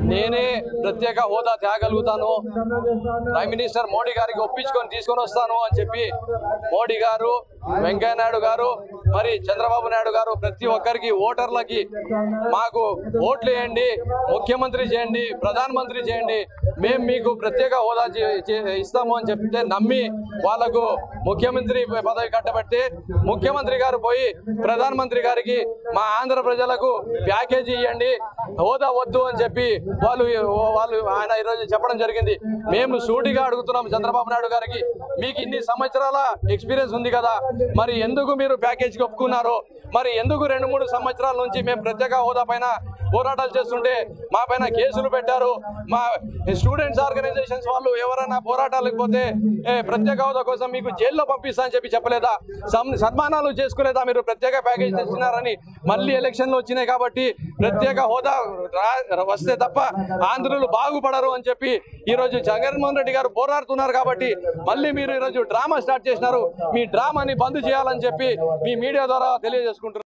నేనే ప్రత్యేక హోదా తేగలుగుతాను ప్రైమ్ మినిస్టర్ మోడీ గారికి ఒప్పించుకొని తీసుకొని వస్తాను అని చెప్పి మోడీ గారు వెంకయ్య నాయుడు గారు మరి చంద్రబాబు నాయుడు గారు ప్రతి ఒక్కరికి ఓటర్లకి మాకు ఓట్లు వేయండి ముఖ్యమంత్రి చేయండి ప్రధానమంత్రి చేయండి మేము మీకు ప్రత్యేక హోదా చే- చే- ఇస్తాము అని చెప్తే నమ్మి వాళ్ళకు ముఖ్యమంత్రి పదవి కట్టబెట్టి ముఖ్యమంత్రి గారు పోయి ప్రధానమంత్రి గారికి మా ఆంధ్ర ప్రజలకు ప్యాకేజీ ఇవ్వండి హోదా వద్దు అని చెప్పి వాళ్ళు వాళ్ళు ఆయన ఈరోజు చెప్పడం జరిగింది మేము సూటిగా అడుగుతున్నాం చంద్రబాబు నాయుడు గారికి మీకు ఇన్ని సంవత్సరాల ఎక్స్పీరియన్స్ ఉంది కదా మరి ఎందుకు మీరు ప్యాకేజీకి ఒప్పుకున్నారు మరి ఎందుకు రెండు మూడు సంవత్సరాల నుంచి మేము ప్రత్యేక హోదా పైన పోరాటాలు చేస్తుంటే మా పైన కేసులు పెట్టారు మా స్టూడెంట్స్ ఆర్గనైజేషన్స్ వాళ్ళు ఎవరైనా పోరాటాలకు పోతే ఏ, ప్రత్యేక హోదా కోసం మీకు జైల్లో పంపిస్తా అని చెప్పి చెప్పలేదా సమ్- సన్మానాలు చేసుకోలేదా మీరు ప్రత్యేక ప్యాకేజ్ తెచ్చినారని మళ్ళీ ఎలక్షన్లు వచ్చినాయి కాబట్టి ప్రత్యేక హోదా రా- వస్తే తప్ప ఆంధ్రులు బాగుపడరు అని చెప్పి ఈ రోజు జగన్మోహన్ రెడ్డి గారు పోరాడుతున్నారు కాబట్టి మళ్ళీ మీరు ఈరోజు డ్రామా స్టార్ట్ చేసినారు మీ డ్రామాని బంద్ చేయాలని చెప్పి మీ మీడియా ద్వారా తెలియజేసుకుంటున్నారు